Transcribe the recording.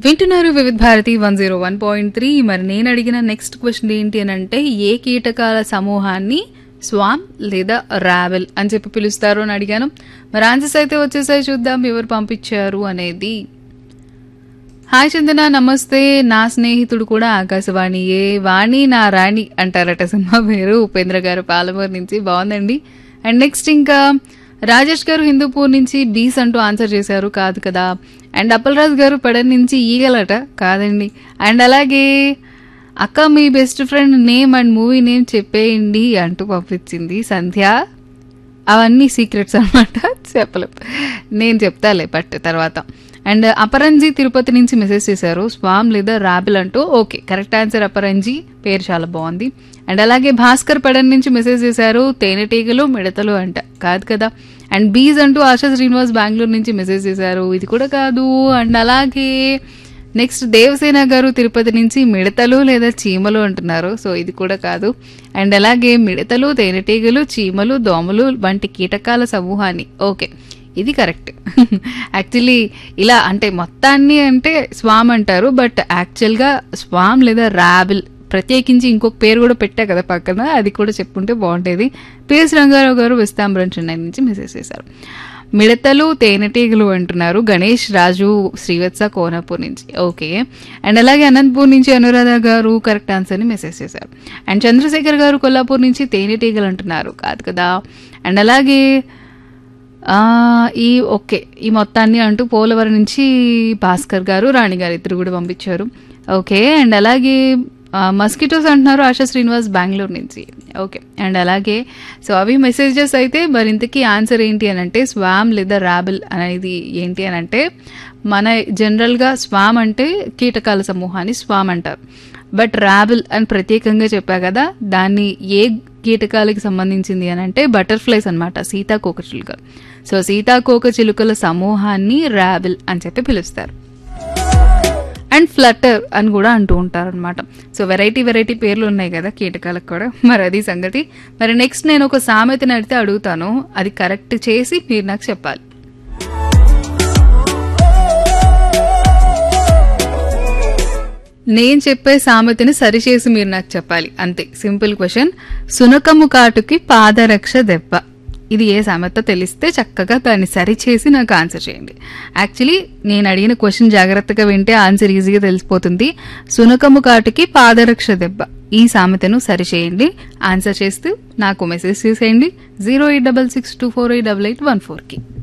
వింటున్నారు Vividh Bharati one zero one point three మరి నేను అడిగిన నెక్స్ట్ క్వశ్చన్ ఏంటి అని అంటే ఏ కీటకాల సమూహాన్ని స్వామ్ లేదా రావెల్ అని చెప్పి పిలుస్తారు అని అడిగాను మరి ఆన్సర్స్ అయితే వచ్చేసాయి చూద్దాం ఎవరు పంపించారు అనేది హాయ్ చందన నమస్తే నా స్నేహితుడు కూడా ఆకాశవాణి ఏ వాణి నా రాణి అంటారట సినిమా పేరు ఉపేంద్ర గారు పాలమూరు నుంచి బాగుందండి అండ్ నెక్స్ట్ ఇంకా రాజేష్ గారు హిందూపూర్ నుంచి బీస్ అంటూ ఆన్సర్ చేశారు కాదు కదా అండ్ అప్పలరాజు గారు పెడన్ నుంచి ఈగలట కాదండి అండ్ అలాగే అక్క మీ best friend name and movie name చెప్పేయండి అంటూ పంపించింది సంధ్య అవన్నీ సీక్రెట్స్ అనమాట చెప్పలేం నేను చెప్తాలే బట్ తర్వాత అండ్ అపరంజి తిరుపతి నుంచి మెసేజ్ చేశారు స్వామ్ లేదా రాబిల్ అంటూ ఓకే కరెక్ట్ ఆన్సర్ అపరంజి పేరు చాలా బాగుంది అండ్ అలాగే భాస్కర్ పడన్ నుంచి మెసేజ్ చేశారు తేనెటీగలు మిడతలు అంట కాదు కదా అండ్ బీజ్ అంటూ ఆశా శ్రీనివాస్ బెంగళూరు నుంచి మెసేజ్ చేశారు ఇది కూడా కాదు అండ్ అలాగే నెక్స్ట్ దేవసేన గారు తిరుపతి నుంచి మిడతలు లేదా చీమలు అంటున్నారు సో ఇది కూడా కాదు అండ్ అలాగే మిడతలు తేనెటీగలు చీమలు దోమలు వంటి కీటకాల సమూహాన్ని ఓకే ఇది కరెక్ట్ యాక్చువల్లీ ఇలా అంటే మొత్తాన్ని అంటే స్వామ్ అంటారు బట్ యాక్చువల్గా స్వామ్ లేదా రాబిల్ ప్రత్యేకించి ఇంకొక పేరు కూడా పెట్టా కదా పక్కన అది కూడా చెప్పుంటే బాగుండేది పిఎస్ రంగారావు గారు వెస్తాంబరం చెన్నై నుంచి మెసేజ్ చేశారు మిడతలు తేనెటీగలు అంటున్నారు గణేష్ రాజు శ్రీవత్స కోనపూర్ నుంచి ఓకే అండ్ అలాగే అనంతపూర్ నుంచి అనురాధ గారు కరెక్ట్ ఆన్సర్ని మెసేజ్ చేశారు అండ్ చంద్రశేఖర్ గారు కొల్లాపూర్ నుంచి తేనెటీగలు అంటున్నారు కాదు కదా అండ్ అలాగే ఆ, ఈ ఓకే ఈ మొత్తాన్ని అంటూ పోలవరం నుంచి భాస్కర్ గారు రాణి గారు ఇద్దరు కూడా పంపించారు ఓకే అండ్ అలాగే మస్కిటోస్ అంటున్నారు ఆశా శ్రీనివాస్ బెంగళూరు నుంచి ఓకే అండ్ అలాగే సో అవి మెసేజెస్ అయితే మరి ఇంతకీ ఆన్సర్ ఏంటి అని అంటే స్వామ్ లేదా రాబిల్ అనేది ఏంటి అని అంటే మన జనరల్గా స్వామ్ అంటే కీటకాల సమూహాన్ని స్వామ్ అంటారు బట్ రాబిల్ అని ప్రత్యేకంగా చెప్పా కదా దాన్ని ఏ కీటకాలకి సంబంధించింది అని అంటే బటర్ఫ్లైస్ అనమాట సీతాకోక చిలుకలు సో సీతాకోక చిలుకల సమూహాన్ని రాబిల్ అని చెప్పి పిలుస్తారు అండ్ ఫ్లటర్ అని కూడా అంటూ ఉంటారు అనమాట సో వెరైటీ వెరైటీ పేర్లు ఉన్నాయి కదా కీటకాలకు కూడా మరి అది సంగతి మరి నెక్స్ట్ నేను ఒక సామెతని అడిగితే అడుగుతాను అది కరెక్ట్ చేసి మీరు నాకు చెప్పాలి నేను చెప్పే సామెతని సరిచేసి మీరు నాకు చెప్పాలి అంతే సింపుల్ క్వశ్చన్ సునకము కాటుకి పాదరక్ష దెబ్బ ఇది ఏ సామెత తెలిస్తే చక్కగా దాన్ని సరిచేసి నాకు ఆన్సర్ చేయండి యాక్చువల్లీ నేను అడిగిన క్వశ్చన్ జాగ్రత్తగా వింటే ఆన్సర్ ఈజీగా తెలిసిపోతుంది సునకము కాటుకి పాదరక్ష దెబ్బ ఈ సామెతను సరిచేయండి ఆన్సర్ చేస్తూ నాకు మెసేజ్ చేసేయండి zero eight double six two four eight double eight one ఫోర్కి